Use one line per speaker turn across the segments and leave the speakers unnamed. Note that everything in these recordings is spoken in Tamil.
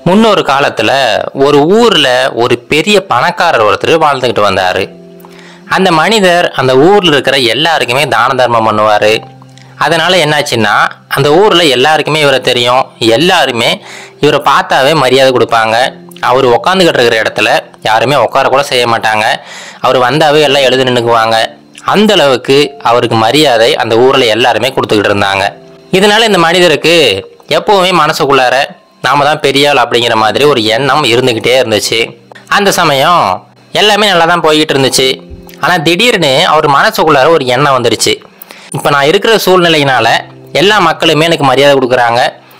முன்னொரு காலத்துல ஒரு ஊர்ல ஒரு பெரிய பணக்காரர் ஒருத்தர் வாழ்ந்துகிட்டு வந்தாரு அந்த மனிதர் அந்த ஊர்ல இருக்கிற எல்லாருக்குமே தான தர்மம் பண்ணுவாரு அதனால என்னாச்சுன்னா அந்த ஊர்ல எல்லாருக்குமே இவரை தெரியும் எல்லாருமே இவரை பார்த்தாவே மரியாதை கொடுப்பாங்க அவர் உட்காந்துக்கிட்டு இருக்கிற இடத்துல யாருமே உட்கார கூட செய்ய மாட்டாங்க அவர் வந்தாவே எல்லாம் எழுதி நின்றுக்குவாங்க அந்த அளவுக்கு அவருக்கு மரியாதை அந்த ஊர்ல எல்லாருமே கொடுத்துக்கிட்டு இருந்தாங்க இதனால இந்த மனிதருக்கு எப்பவுமே மனசுக்குள்ளார நாம தான் பெரிய ஆள் அப்படிங்கிற மாதிரி ஒரு எண்ணம் இருந்துக்கிட்டே இருந்துச்சு அந்த சமயம் எல்லாமே நல்லா தான் போய்கிட்டு இருந்துச்சு ஆனால் திடீர்னு அவர் மனசுக்குள்ளார ஒரு எண்ணம் வந்துடுச்சு இப்போ நான் இருக்கிற சூழ்நிலையினால எல்லா மக்களுமே எனக்கு மரியாதை கொடுக்குறாங்க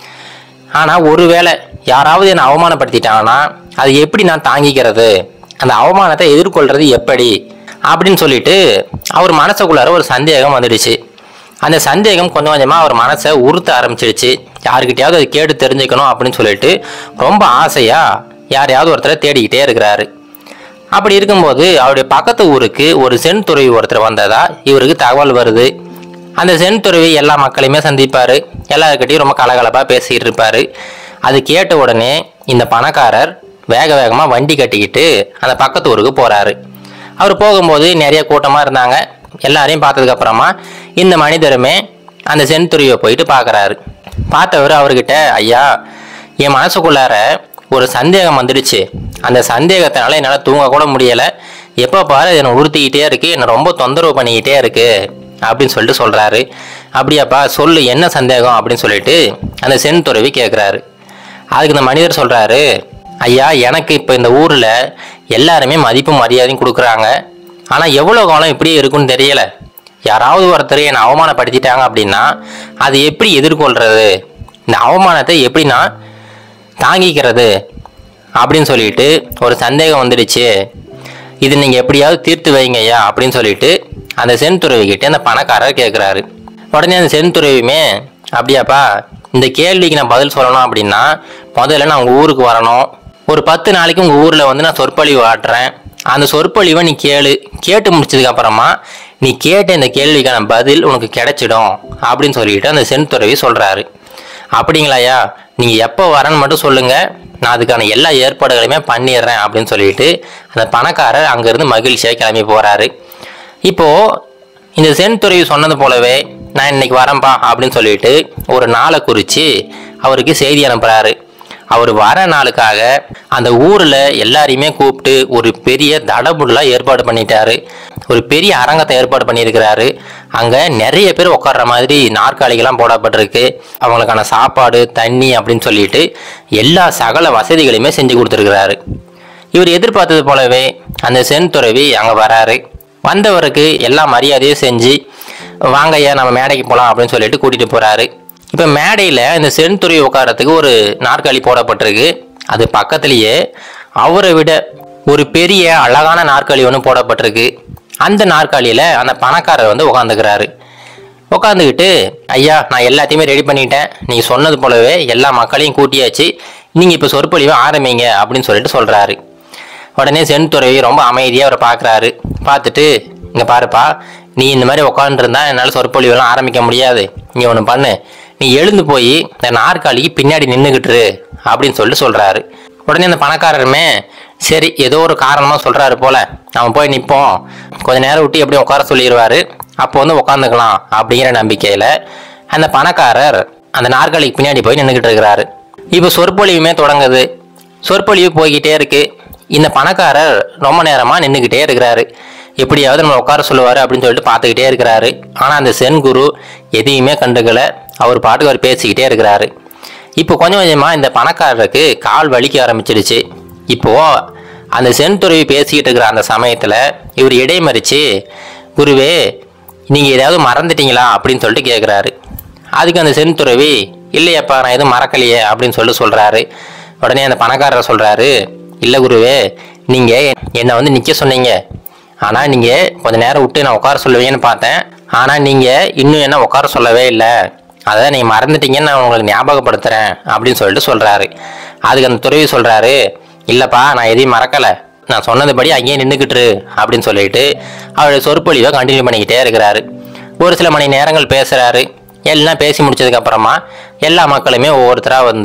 ஆனால் ஒருவேளை யாராவது என்னை அவமானப்படுத்திட்டாங்கன்னா அது எப்படி நான் தாங்கிக்கிறது அந்த அவமானத்தை எதிர்கொள்றது எப்படி அப்படின்னு சொல்லிட்டு அவர் மனசுக்குள்ளார ஒரு சந்தேகம் வந்துடுச்சு அந்த சந்தேகம் கொஞ்சம் கொஞ்சமாக அவர் மனசை உறுத்த ஆரம்பிச்சிடுச்சு யாருக்கிட்டையாவது அது கேட்டு தெரிஞ்சுக்கணும் அப்படின்னு சொல்லிட்டு ரொம்ப ஆசையாக யாரையாவது ஒருத்தரை தேடிக்கிட்டே இருக்கிறாரு அப்படி இருக்கும்போது அவருடைய பக்கத்து ஊருக்கு ஒரு சென் துறவி ஒருத்தர் வந்ததா இவருக்கு தகவல் வருது அந்த சென் துறவி எல்லா மக்களையுமே சந்திப்பார் எல்லாருக்கிட்டையும் ரொம்ப கலகலப்பாக பேசிக்கிட்டு இருப்பார் அது கேட்ட உடனே இந்த பணக்காரர் வேக வேகமாக வண்டி கட்டிக்கிட்டு அந்த பக்கத்து ஊருக்கு போகிறாரு அவர் போகும்போது நிறைய கூட்டமாக இருந்தாங்க எல்லாரையும் பார்த்ததுக்கப்புறமா இந்த மனிதருமே அந்த சென் துறவியை போயிட்டு பார்க்குறாரு பார்த்தவர் அவர்கிட்ட ஐயா என் மனசுக்குள்ளார ஒரு சந்தேகம் வந்துடுச்சு அந்த சந்தேகத்தினால என்னால் தூங்க கூட முடியலை எப்போ பாரு என்னை உறுத்திக்கிட்டே இருக்கு என்னை ரொம்ப தொந்தரவு பண்ணிக்கிட்டே இருக்கு அப்படின்னு சொல்லிட்டு சொல்கிறாரு அப்படியாப்பா சொல்லு என்ன சந்தேகம் அப்படின்னு சொல்லிட்டு அந்த சென் துறவி கேட்குறாரு அதுக்கு இந்த மனிதர் சொல்கிறாரு ஐயா எனக்கு இப்போ இந்த ஊரில் எல்லாருமே மதிப்பும் மரியாதையும் கொடுக்குறாங்க ஆனால் எவ்வளோ காலம் இப்படியே இருக்குன்னு தெரியல யாராவது ஒருத்தர் என்னை அவமானப்படுத்திட்டாங்க அப்படின்னா அது எப்படி எதிர்கொள்கிறது இந்த அவமானத்தை எப்படி நான் தாங்கிக்கிறது அப்படின்னு சொல்லிட்டு ஒரு சந்தேகம் வந்துடுச்சு இது நீங்கள் எப்படியாவது தீர்த்து வைங்கய்யா அப்படின்னு சொல்லிட்டு அந்த செந்துறவிக்கிட்ட அந்த பணக்காரர் கேட்குறாரு உடனே அந்த செந்துறவியுமே அப்படியாப்பா இந்த கேள்விக்கு நான் பதில் சொல்லணும் அப்படின்னா முதல்ல நான் உங்கள் ஊருக்கு வரணும் ஒரு பத்து நாளைக்கு உங்கள் ஊரில் வந்து நான் சொற்பொழிவு ஆட்டுறேன் அந்த சொற்பொழிவை நீ கேளு கேட்டு முடிச்சதுக்கு அப்புறமா நீ கேட்ட இந்த கேள்விக்கான பதில் உனக்கு கிடைச்சிடும் அப்படின்னு சொல்லிட்டு அந்த செந்துறவி சொல்கிறாரு அப்படிங்களாயா நீங்கள் எப்போ வரேன்னு மட்டும் சொல்லுங்கள் நான் அதுக்கான எல்லா ஏற்பாடுகளையுமே பண்ணிடுறேன் அப்படின்னு சொல்லிட்டு அந்த பணக்காரர் அங்கேருந்து மகிழ்ச்சியாக கிளம்பி போகிறாரு இப்போது இந்த சென் துறவி சொன்னது போலவே நான் இன்னைக்கு வரேன்ப்பா அப்படின்னு சொல்லிட்டு ஒரு நாளை குறித்து அவருக்கு செய்தி அனுப்புகிறாரு அவர் வர நாளுக்காக அந்த ஊரில் எல்லாரையுமே கூப்பிட்டு ஒரு பெரிய தடபுடலாக ஏற்பாடு பண்ணிட்டாரு ஒரு பெரிய அரங்கத்தை ஏற்பாடு பண்ணியிருக்கிறாரு அங்கே நிறைய பேர் உட்கார்ற மாதிரி நாற்காலிகள்லாம் போடப்பட்டிருக்கு அவங்களுக்கான சாப்பாடு தண்ணி அப்படின்னு சொல்லிட்டு எல்லா சகல வசதிகளையுமே செஞ்சு கொடுத்துருக்கிறாரு இவர் எதிர்பார்த்தது போலவே அந்த சென் துறவி அங்கே வராரு வந்தவருக்கு எல்லா மரியாதையும் செஞ்சு வாங்கய்யா நம்ம மேடைக்கு போகலாம் அப்படின்னு சொல்லிட்டு கூட்டிகிட்டு போகிறாரு இப்போ மேடையில் இந்த சென்துறை உட்காரத்துக்கு ஒரு நாற்காலி போடப்பட்டிருக்கு அது பக்கத்துலேயே அவரை விட ஒரு பெரிய அழகான நாற்காலி ஒன்று போடப்பட்டிருக்கு அந்த நாற்காலியில் அந்த பணக்காரர் வந்து உட்காந்துக்கிறாரு உட்காந்துக்கிட்டு ஐயா நான் எல்லாத்தையுமே ரெடி பண்ணிட்டேன் நீங்கள் சொன்னது போலவே எல்லா மக்களையும் கூட்டியாச்சு நீங்கள் இப்போ சொற்பொழிவை ஆரம்பிங்க அப்படின்னு சொல்லிட்டு சொல்கிறாரு உடனே சென்துறவி ரொம்ப அமைதியாக அவரை பார்க்குறாரு பார்த்துட்டு இங்கே பாருப்பா நீ இந்த மாதிரி உட்காந்துருந்தா என்னால் சொற்பொழிவெல்லாம் ஆரம்பிக்க முடியாது நீ ஒன்று பண்ணு நீ எழுந்து போய் இந்த நாற்காலிக்கு பின்னாடி நின்றுக்கிட்டுரு அப்படின்னு சொல்லிட்டு சொல்கிறாரு உடனே அந்த பணக்காரருமே சரி ஏதோ ஒரு காரணமாக சொல்கிறாரு போல நம்ம போய் நிற்போம் கொஞ்ச நேரம் விட்டு எப்படியும் உட்கார சொல்லிடுவாரு அப்போ வந்து உட்காந்துக்கலாம் அப்படிங்கிற நம்பிக்கையில் அந்த பணக்காரர் அந்த நாற்காலிக்கு பின்னாடி போய் நின்றுக்கிட்டு இருக்கிறாரு இப்போ சொற்பொழிவுமே தொடங்குது சொற்பொழிவு போய்கிட்டே இருக்கு இந்த பணக்காரர் ரொம்ப நேரமாக நின்றுக்கிட்டே இருக்கிறாரு எப்படியாவது நம்ம உட்கார சொல்லுவார் அப்படின்னு சொல்லிட்டு பார்த்துக்கிட்டே இருக்கிறாரு ஆனால் அந்த சென் குரு எதையுமே கண்டுக்கல அவர் பாட்டுக்கு அவர் பேசிக்கிட்டே இருக்கிறாரு இப்போ கொஞ்சம் கொஞ்சமாக இந்த பணக்காரருக்கு கால் வலிக்க ஆரம்பிச்சிடுச்சு இப்போ அந்த சென் துறவி பேசிக்கிட்டு இருக்கிற அந்த சமயத்தில் இவர் இடைமறிச்சு குருவே நீங்கள் ஏதாவது மறந்துட்டீங்களா அப்படின்னு சொல்லிட்டு கேட்குறாரு அதுக்கு அந்த சென் துறவி இல்லையப்பா நான் எதுவும் மறக்கலையே அப்படின்னு சொல்லிட்டு சொல்கிறாரு உடனே அந்த பணக்காரர் சொல்கிறாரு இல்லை குருவே நீங்கள் என்னை வந்து நிற்க சொன்னீங்க ஆனால் நீங்கள் கொஞ்ச நேரம் விட்டு நான் உட்கார சொல்லுவீங்கன்னு பார்த்தேன் ஆனால் நீங்கள் இன்னும் என்ன உட்கார சொல்லவே இல்லை அதை நீங்கள் மறந்துட்டீங்கன்னு நான் உங்களுக்கு ஞாபகப்படுத்துகிறேன் அப்படின்னு சொல்லிட்டு சொல்கிறாரு அதுக்கு அந்த துறவி சொல்கிறாரு இல்லைப்பா நான் எதையும் மறக்கலை நான் சொன்னதுபடி அங்கேயே நின்றுக்கிட்டுரு அப்படின்னு சொல்லிட்டு அவருடைய சொற்பொழிவை கண்டினியூ பண்ணிக்கிட்டே இருக்கிறாரு ஒரு சில மணி நேரங்கள் பேசுகிறாரு எல்லாம் பேசி முடிச்சதுக்கு அப்புறமா எல்லா மக்களுமே ஒவ்வொருத்தராக வந்து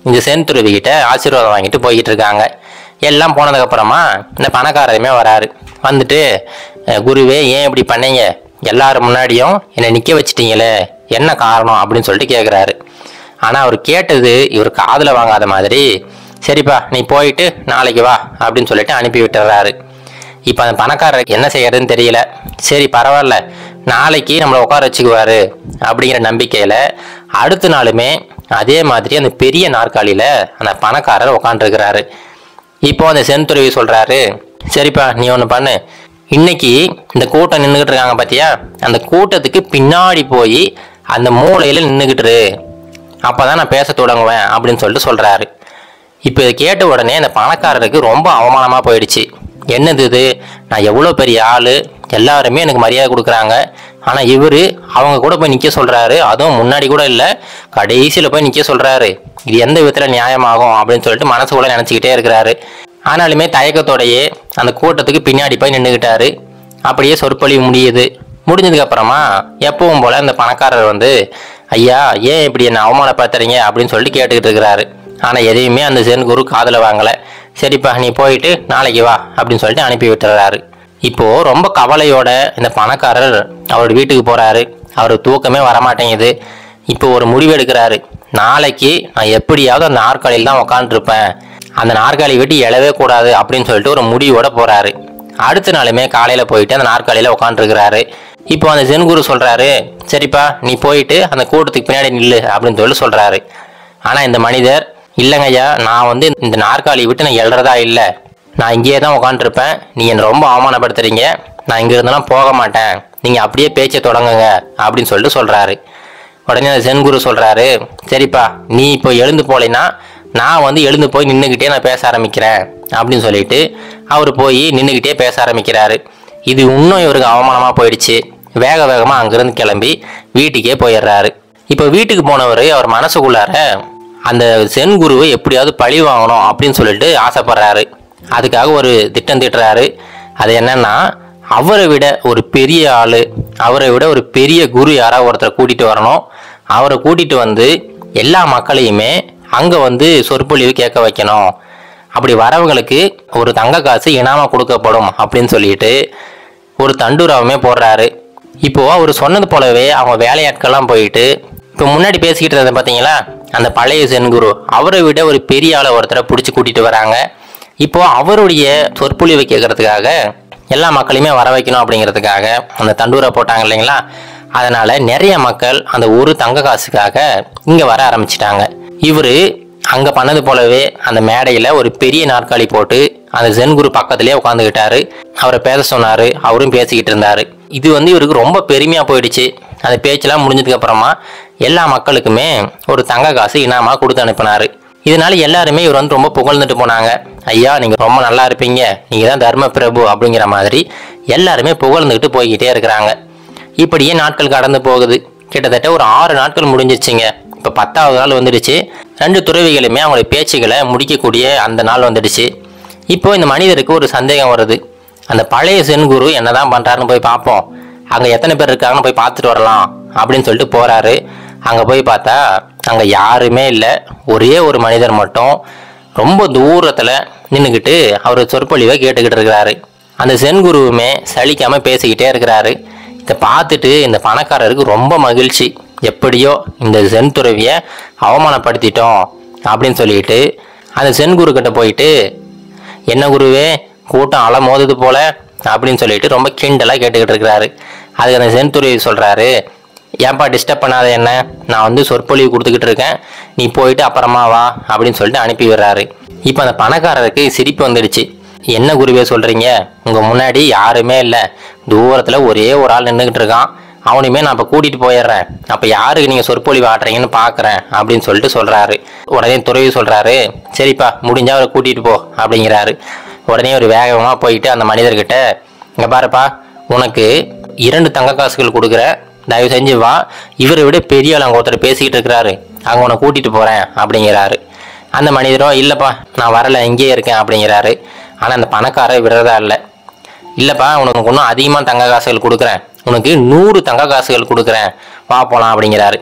இந்த செந்துருவி கிட்ட ஆசீர்வாதம் வாங்கிட்டு போய்கிட்டு இருக்காங்க எல்லாம் போனதுக்கப்புறமா இந்த பணக்காரருமே வராரு வந்துட்டு "அஹ், குருவே ஏன் இப்படி பண்ணீங்க எல்லாரும் முன்னாடியும் என்னை நிற்க வச்சிட்டீங்களே என்ன காரணம் அப்படின்னு சொல்லிட்டு கேட்குறாரு ஆனால் அவர் கேட்டது இவர் காதில் வாங்காத மாதிரி சரிப்பா நீ போயிட்டு நாளைக்கு வா அப்படின்னு சொல்லிட்டு அனுப்பி விட்டுறாரு இப்போ அந்த பணக்காரருக்கு என்ன செய்யறதுன்னு தெரியல சரி பரவாயில்ல நாளைக்கு நம்மளை உட்கார வச்சுக்குவாரு அப்படிங்கிற நம்பிக்கையில் அடுத்த நாளுமே அதே மாதிரி அந்த பெரிய நாற்காலியில் அந்த பணக்காரர் உட்காந்துருக்கிறாரு இப்போ அந்த செந்துருவி சொல்கிறாரு சரிப்பா நீ ஒன்று பண்ணு இன்னைக்கு இந்த கூட்டம் நின்றுக்கிட்டு இருக்காங்க பார்த்தியா அந்த கூட்டத்துக்கு பின்னாடி போய் அந்த மூலையில் நின்றுக்கிட்டுரு அப்போ தான் நான் பேச தொடங்குவேன் அப்படின்னு சொல்லிட்டு சொல்கிறாரு இப்போ இதை கேட்ட உடனே அந்த பணக்காரருக்கு ரொம்ப அவமானமாக போயிடுச்சு என்னது இது நான் எவ்வளோ பெரிய ஆள் எல்லாருமே எனக்கு மரியாதை கொடுக்குறாங்க ஆனால் இவர் அவங்க கூட போய் நிற்க சொல்கிறாரு அதுவும் முன்னாடி கூட இல்லை கடைசியில் போய் நிற்க சொல்கிறாரு இது எந்த விதத்தில் நியாயமாகும் அப்படின்னு சொல்லிட்டு மனசுக்குள்ள நினச்சிக்கிட்டே இருக்கிறாரு ஆனாலுமே தயக்கத்தோடையே அந்த கூட்டத்துக்கு பின்னாடி போய் நின்றுக்கிட்டாரு அப்படியே சொற்பொழிவு முடியுது முடிஞ்சதுக்கு அப்புறமா எப்பவும் போல அந்த பணக்காரர் வந்து ஐயா ஏன் இப்படி என்ன அவமானப்படுத்துறீங்க அப்படின்னு சொல்லிட்டு கேட்டுக்கிட்டு இருக்கிறாரு ஆனால் எதையுமே அந்த சென் குரு காதில் வாங்கலை சரிப்பா நீ போயிட்டு நாளைக்கு வா அப்படின்னு சொல்லிட்டு அனுப்பி விட்டுறாரு இப்போ ரொம்ப கவலையோட இந்த பணக்காரர் அவர் வீட்டுக்கு போறாரு அவருக்கு தூக்கமே வரமாட்டேங்குது இப்போ ஒரு முடிவு எடுக்கிறாரு நாளைக்கு நான் எப்படியாவது அந்த நாற்காலியில் தான் உக்காந்துருப்பேன் அந்த நாற்காலி விட்டு எழவே கூடாது அப்படின்னு சொல்லிட்டு ஒரு முடிவோட போறாரு அடுத்த நாளுமே காலையில போயிட்டு அந்த நாற்காலியில உட்காந்துருக்கிறாரு இப்போ அந்த ஜென்குரு சொல்றாரு சரிப்பா நீ போயிட்டு அந்த கூட்டத்துக்கு பின்னாடி நில்லு அப்படின்னு சொல்லி சொல்றாரு ஆனா இந்த மனிதர் இல்லைங்க ஐயா நான் வந்து இந்த நாற்காலியை விட்டு நான் எழறதா இல்லை நான் இங்கேயே தான் உட்காந்துருப்பேன் நீ என்னை ரொம்ப அவமானப்படுத்துறீங்க நான் இங்க இருந்தெல்லாம் போக மாட்டேன் நீங்க அப்படியே பேச்சை தொடங்குங்க அப்படின்னு சொல்லிட்டு சொல்றாரு உடனே அந்த சென்குரு சொல்றாரு சரிப்பா நீ இப்போ எழுந்து போலைன்னா நான் வந்து எழுந்து போய் நின்றுக்கிட்டே நான் பேச ஆரம்பிக்கிறேன் அப்படின்னு சொல்லிட்டு அவர் போய் நின்றுக்கிட்டே பேச ஆரம்பிக்கிறாரு இது இன்னும் இவருக்கு அவமானமாக போயிடுச்சு வேக வேகமாக அங்கேருந்து கிளம்பி வீட்டுக்கே போயிடுறாரு இப்போ வீட்டுக்கு போனவர் அவர் மனசுக்குள்ளார அந்த சென்குருவை எப்படியாவது பழி வாங்கணும் அப்படின்னு சொல்லிட்டு ஆசைப்படுறாரு அதுக்காக ஒரு திட்டம் தீட்டுறாரு அது என்னன்னா அவரை விட ஒரு பெரிய ஆளு அவரை விட ஒரு பெரிய குரு யாராவது ஒருத்தரை கூட்டிட்டு வரணும் அவரை கூட்டிட்டு வந்து எல்லா மக்களையுமே அங்க வந்து சொற்பொழிவு கேட்க வைக்கணும் அப்படி வரவங்களுக்கு ஒரு தங்க காசு இனாமா கொடுக்கப்படும் அப்படின்னு சொல்லிட்டு ஒரு தண்டூராவுமே போடுறாரு இப்போ அவர் சொன்னது போலவே அவங்க வேலையாட்கள்லாம் போயிட்டு இப்போ முன்னாடி பேசிக்கிட்டு இருந்தது பார்த்தீங்களா அந்த பழைய சென்குரு அவரை விட ஒரு பெரிய ஆளை ஒருத்தரை பிடிச்சி கூட்டிட்டு வராங்க இப்போ அவருடைய சொற்பொழிவை கேட்கறதுக்காக எல்லா மக்களையுமே வர வைக்கணும் அப்படிங்கிறதுக்காக அந்த தண்டூரை போட்டாங்க இல்லைங்களா அதனால நிறைய மக்கள் அந்த ஒரு தங்க காசுக்காக இங்க வர ஆரம்பிச்சிட்டாங்க இவரு அங்க பண்ணது போலவே அந்த மேடையில ஒரு பெரிய நாற்காலி போட்டு அந்த ஜென் குரு பக்கத்திலே உட்காந்துக்கிட்டாரு அவரை பேச சொன்னாரு அவரும் பேசிக்கிட்டு இருந்தாரு இது வந்து இவருக்கு ரொம்ப பெருமையா போயிடுச்சு அந்த பேச்செல்லாம் முடிஞ்சதுக்கு அப்புறமா எல்லா மக்களுக்குமே ஒரு தங்க காசு இனாமா கொடுத்து அனுப்பினாரு இதனால எல்லாருமே இவர் வந்து ரொம்ப புகழ்ந்துட்டு போனாங்க ஐயா நீங்க ரொம்ப நல்லா இருப்பீங்க நீங்க தான் தர்ம பிரபு அப்படிங்கிற மாதிரி எல்லாருமே புகழ்ந்துக்கிட்டு போய்கிட்டே இருக்கிறாங்க இப்படியே நாட்கள் கடந்து போகுது கிட்டத்தட்ட ஒரு ஆறு நாட்கள் முடிஞ்சிருச்சுங்க இப்போ பத்தாவது நாள் வந்துடுச்சு ரெண்டு துறவிகளுமே அவங்களுடைய பேச்சுகளை முடிக்கக்கூடிய அந்த நாள் வந்துடுச்சு இப்போ இந்த மனிதருக்கு ஒரு சந்தேகம் வருது அந்த பழைய சென்குரு என்னதான் பண்றாருன்னு போய் பார்ப்போம் அங்கே எத்தனை பேர் இருக்காங்கன்னு போய் பார்த்துட்டு வரலாம் அப்படின்னு சொல்லிட்டு போறாரு அங்கே போய் பார்த்தா அங்கே யாருமே இல்லை ஒரே ஒரு மனிதர் மட்டும் ரொம்ப தூரத்தில் நின்றுக்கிட்டு அவர் சொற்பொழிவை கேட்டுக்கிட்டு இருக்கிறாரு அந்த சென்குருவுமே சலிக்காம பேசிக்கிட்டே இருக்கிறாரு இதை பார்த்துட்டு இந்த பணக்காரருக்கு ரொம்ப மகிழ்ச்சி எப்படியோ இந்த சென் துறவியை அவமானப்படுத்திட்டோம் அப்படின்னு சொல்லிட்டு அந்த சென்குரு கிட்ட போயிட்டு என்ன குருவே கூட்டம் அலை மோதுது போல அப்படின்னு சொல்லிட்டு ரொம்ப கிண்டலாக கேட்டுக்கிட்டு இருக்கிறாரு அதுக்கு அந்த சென்துருவி சொல்கிறாரு ஏன்பா டிஸ்டர்ப் பண்ணாத என்ன நான் வந்து சொற்பொழிவு கொடுத்துக்கிட்டு இருக்கேன் நீ போயிட்டு அப்புறமா வா அப்படின்னு சொல்லிட்டு அனுப்பி விடுறாரு இப்போ அந்த பணக்காரருக்கு சிரிப்பு வந்துடுச்சு என்ன குருவே சொல்கிறீங்க உங்கள் முன்னாடி யாருமே இல்லை தூரத்தில் ஒரே ஒரு ஆள் நின்றுக்கிட்டு இருக்கான் அவனையுமே நான் இப்போ கூட்டிகிட்டு போயிடுறேன் அப்போ யாருக்கு நீங்கள் சொற்பொழிவு ஆட்டுறீங்கன்னு பார்க்குறேன் அப்படின்னு சொல்லிட்டு சொல்கிறாரு உடனே துறவி சொல்கிறாரு சரிப்பா முடிஞ்சா அவரை கூட்டிகிட்டு போ அப்படிங்கிறாரு உடனே ஒரு வேகமாக போயிட்டு அந்த மனிதர்கிட்ட இங்கே பாருப்பா உனக்கு இரண்டு தங்க காசுகள் கொடுக்குறேன் தயவு செஞ்சு வா இவரை விட பெரிய ஆள் அங்கே ஒருத்தர் பேசிக்கிட்டு இருக்கிறாரு அங்கே உன்னை கூட்டிகிட்டு போகிறேன் அப்படிங்கிறாரு அந்த மனிதரும் இல்லைப்பா நான் வரல இங்கேயே இருக்கேன் அப்படிங்கிறாரு ஆனால் அந்த பணக்காரர் விடுறதா இல்லை இல்லைப்பா உனக்கு இன்னும் அதிகமாக தங்க காசுகள் கொடுக்குறேன் உனக்கு நூறு தங்க காசுகள் கொடுக்குறேன் வா போகலாம் அப்படிங்கிறாரு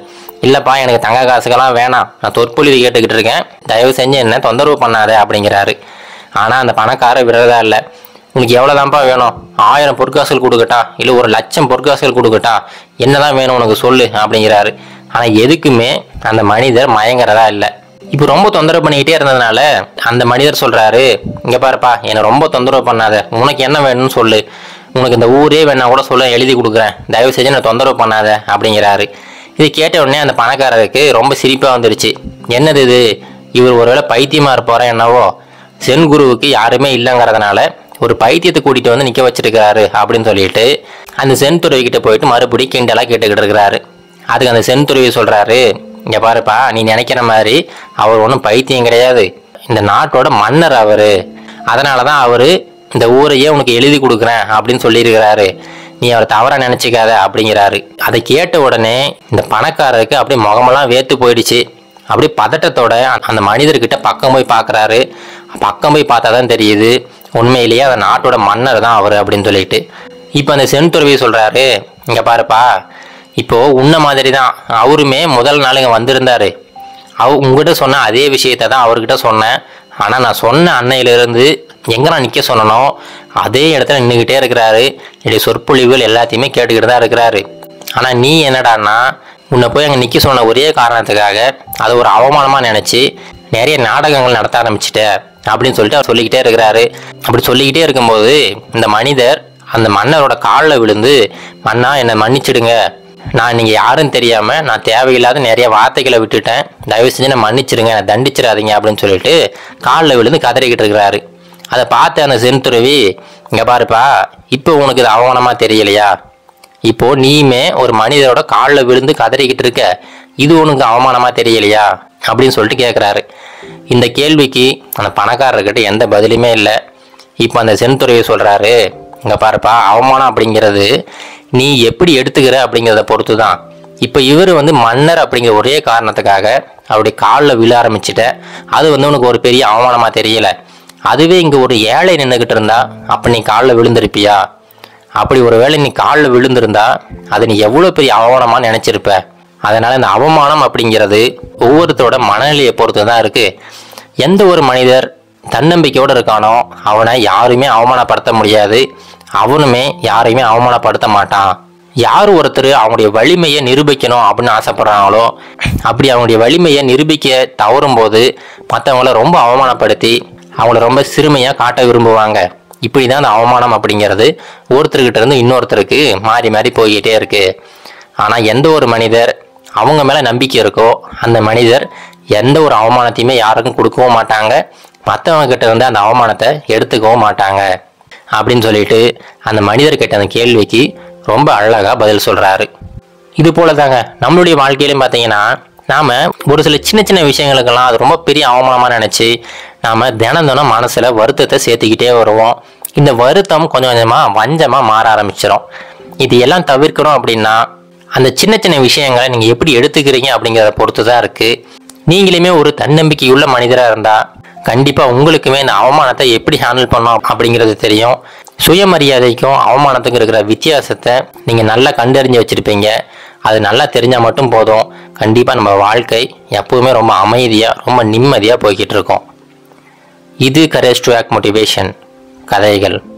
இல்லைப்பா எனக்கு தங்க காசுக்கெல்லாம் வேணாம் நான் தொற்பொழிவு கேட்டுக்கிட்டு இருக்கேன் தயவு செஞ்சு என்ன தொந்தரவு பண்ணாத அப்படிங்கிறாரு ஆனால் அந்த பணக்காரர் விடுறதா இல்லை உனக்கு எவ்வளோதான்ப்பா வேணும் ஆயிரம் பொற்காசுகள் கொடுக்கட்டா இல்லை ஒரு லட்சம் பொற்காசுகள் கொடுக்கட்டா என்னதான் வேணும் உனக்கு சொல்லு அப்படிங்கிறாரு ஆனால் எதுக்குமே அந்த மனிதர் மயங்கிறதா இல்லை இப்போ ரொம்ப தொந்தரவு பண்ணிக்கிட்டே இருந்ததுனால அந்த மனிதர் சொல்றாரு இங்க பாருப்பா என்னை ரொம்ப தொந்தரவு பண்ணாத உனக்கு என்ன வேணும்னு சொல்லு உனக்கு இந்த ஊரே வேணா கூட சொல்ல எழுதி கொடுக்குறேன் தயவு செஞ்சு என்னை தொந்தரவு பண்ணாத அப்படிங்கிறாரு இது கேட்ட உடனே அந்த பணக்காரருக்கு ரொம்ப சிரிப்பா வந்துடுச்சு என்னது இது இவர் ஒருவேளை பைத்தியமா இருப்பாரோ என்னவோ சென் குருவுக்கு யாருமே இல்லைங்கிறதுனால ஒரு பைத்தியத்தை கூட்டிட்டு வந்து நிக்க வச்சிருக்கிறாரு அப்படின்னு சொல்லிட்டு அந்த சென் துறவி கிட்ட போயிட்டு மறுபடியும் கிண்டலா கேட்டுக்கிட்டு இருக்கிறாரு அதுக்கு அந்த சென் துறவி சொல்றாரு இங்க பாருப்பா நீ நினைக்கிற மாதிரி அவர் ஒன்றும் பைத்தியம் கிடையாது இந்த நாட்டோட மன்னர் அவரு அதனால தான் அவரு இந்த ஊரையே உனக்கு எழுதி கொடுக்குறேன் அப்படின்னு சொல்லியிருக்கிறாரு நீ அவரை தவறா நினைச்சுக்காத அப்படிங்கிறாரு அதை கேட்ட உடனே இந்த பணக்காரருக்கு அப்படியே முகமெல்லாம் வேத்து போயிடுச்சு அப்படியே பதட்டத்தோட அந்த மனிதர்கிட்ட பக்கம் போய் பார்க்கறாரு பக்கம் போய் பார்த்தா தான் தெரியுது உண்மையிலேயே அந்த நாட்டோட மன்னர் தான் அவர் அப்படின்னு சொல்லிட்டு இப்போ அந்த சென்துறவி சொல்றாரு இங்க பாருப்பா இப்போ உன்ன மாதிரி தான் அவருமே முதல் நாள் இங்க வந்திருந்தாரு அவ உங்ககிட்ட சொன்ன அதே விஷயத்தை தான் அவர்கிட்ட சொன்னேன் ஆனால் நான் சொன்ன அன்னையிலிருந்து எங்கே நான் நிற்க சொன்னனோ அதே இடத்துல நின்றுக்கிட்டே இருக்கிறாரு என்னுடைய சொற்பொழிவுகள் எல்லாத்தையுமே கேட்டுக்கிட்டு தான் இருக்கிறாரு ஆனால் நீ என்னடான்னா உன்னை போய் அங்கே நிற்க சொன்ன ஒரே காரணத்துக்காக அதை ஒரு அவமானமாக நினச்சி நிறைய நாடகங்கள் நடத்த ஆரம்பிச்சிட்ட அப்படின்னு சொல்லிட்டு அவர் சொல்லிக்கிட்டே இருக்கிறாரு அப்படி சொல்லிக்கிட்டே இருக்கும்போது இந்த மனிதர் அந்த மன்னரோட காலில் விழுந்து மன்னா என்னை மன்னிச்சிடுங்க நான் நீங்கள் யாரும் தெரியாமல் நான் தேவையில்லாத நிறைய வார்த்தைகளை விட்டுட்டேன் தயவு செஞ்சு என்னை மன்னிச்சிடுங்க என்னை தண்டிச்சிடாதீங்க அப்படின்னு சொல்லிட்டு காலில் விழுந்து கதறிக்கிட்டு இருக்கிறாரு அதை பார்த்து அந்த சென்துருவி இங்கே பாருப்பா இப்போ உனக்கு இது அவமானமாக தெரியலையா இப்போ நீயுமே ஒரு மனிதரோட காலில் விழுந்து கதறிக்கிட்டு இருக்க இது உனக்கு அவமானமா தெரியலையா அப்படின்னு சொல்லிட்டு கேட்குறாரு இந்த கேள்விக்கு அந்த பணக்காரர்கிட்ட எந்த பதிலுமே இல்லை இப்போ அந்த சென்துறையை சொல்றாரு இங்க பாருப்பா அவமானம் அப்படிங்கிறது நீ எப்படி எடுத்துக்கிற அப்படிங்கிறத பொறுத்து தான் இப்போ இவர் வந்து மன்னர் அப்படிங்கிற ஒரே காரணத்துக்காக அவருடைய காலில் விழ ஆரம்பிச்சிட்ட அது வந்து உனக்கு ஒரு பெரிய அவமானமா தெரியல அதுவே இங்கே ஒரு ஏழை நின்றுக்கிட்டு இருந்தா அப்போ நீ காலில் விழுந்திருப்பியா அப்படி ஒருவேளை நீ காலில் விழுந்திருந்தா அதை நீ எவ்வளோ பெரிய அவமானமா நினைச்சிருப்ப அதனால இந்த அவமானம் அப்படிங்கிறது ஒவ்வொருத்தரோட மனநிலையை பொறுத்து தான் இருக்கு எந்த ஒரு மனிதர் தன்னம்பிக்கையோடு இருக்கானோ அவனை யாருமே அவமானப்படுத்த முடியாது அவனுமே யாரையுமே அவமானப்படுத்த மாட்டான் யார் ஒருத்தர் அவங்களுடைய வலிமையை நிரூபிக்கணும் அப்படின்னு ஆசைப்படுறாங்களோ அப்படி அவங்களுடைய வலிமையை நிரூபிக்க தவறும் போது மற்றவங்கள ரொம்ப அவமானப்படுத்தி அவங்கள ரொம்ப சிறுமையாக காட்ட விரும்புவாங்க இப்படி தான் அந்த அவமானம் அப்படிங்கிறது ஒருத்தர்கிட்ட இருந்து இன்னொருத்தருக்கு மாறி மாறி போய்கிட்டே இருக்கு ஆனால் எந்த ஒரு மனிதர் அவங்க மேலே நம்பிக்கை இருக்கோ அந்த மனிதர் எந்த ஒரு அவமானத்தையுமே யாருக்கும் கொடுக்கவும் மாட்டாங்க மற்றவங்க கிட்ட இருந்து அந்த அவமானத்தை எடுத்துக்கவும் மாட்டாங்க அப்படின்னு சொல்லிட்டு அந்த மனிதர் கேட்ட அந்த கேள்விக்கு ரொம்ப அழகா பதில் சொல்றாரு இது போல தாங்க நம்மளுடைய வாழ்க்கையிலும் பார்த்தீங்கன்னா நாம ஒரு சில சின்ன சின்ன விஷயங்களுக்கெல்லாம் அது ரொம்ப பெரிய அவமானமா நினைச்சு நாம தினம் தினம் மனசுல வருத்தத்தை சேர்த்துக்கிட்டே வருவோம் இந்த வருத்தம் கொஞ்சம் கொஞ்சமா வஞ்சமா மாற ஆரம்பிச்சிடும் இது எல்லாம் தவிர்க்கணும் அப்படின்னா அந்த சின்ன சின்ன விஷயங்களை நீங்க எப்படி எடுத்துக்கிறீங்க அப்படிங்கிறத பொறுத்து தான் இருக்கு நீங்களுமே ஒரு தன்னம்பிக்கையுள்ள மனிதராக இருந்தா கண்டிப்பா உங்களுக்குமே இந்த அவமானத்தை எப்படி ஹேண்டில் பண்ணோம் அப்படிங்கிறது தெரியும் சுயமரியாதைக்கும் அவமானத்துக்கும் இருக்கிற வித்தியாசத்தை நீங்க நல்லா கண்டறிஞ்சு வச்சிருப்பீங்க அது நல்லா தெரிஞ்சா மட்டும் போதும் கண்டிப்பா நம்ம வாழ்க்கை எப்பவுமே ரொம்ப அமைதியா ரொம்ப நிம்மதியா போய்கிட்டு இருக்கும் இது கரேஜ் டு ஆக் மோட்டிவேஷன் கதைகள்